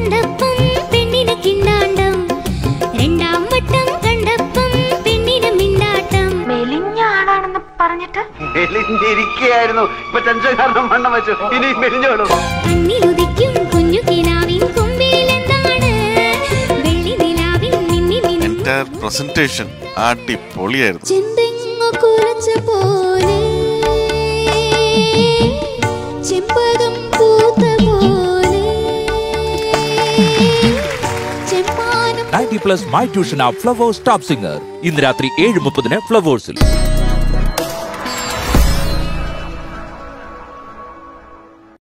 കണ്ടപ്പം പെണ്ണിന് കിണ്ണാണ്ടം രണ്ടാം വട്ടം കണ്ടപ്പം പെണ്ണിന് മിണ്ടാട്ടം മെലിഞ്ഞ ആളാണെന്ന് പറഞ്ഞിട്ട് മെലിഞ്ഞിരിക്കുകയായിരുന്നു ഇപ്പൊ ടെൻഷൻ കാരണം വണ്ണം വെച്ചു ഇനി മെലിഞ്ഞോളൂ കണ്ണിലുദിക്കും കുഞ്ഞു കിനാവിൻ കൊമ്പിലെന്താണ് വെള്ളി നിലാവിൻ മിന്നി മിന്നി എൻറ്റയർ പ്രസന്റേഷൻ അടിപൊളിയായിരുന്നു ചെന്തെങ്ങു കുലച്ച പോലെ ചെമ്പകം പൂത്ത പോലെ ചെമ്മാനം നയൻറ്റി പ്ലസ് മൈ ട്യൂഷൻ ആ ഫ്ലവേഴ്സ് ടോപ്പ് സിംഗർ ഇന്ന് രാത്രി ഏഴ് മുപ്പതിന് ഫ്ലവേഴ്സിൽ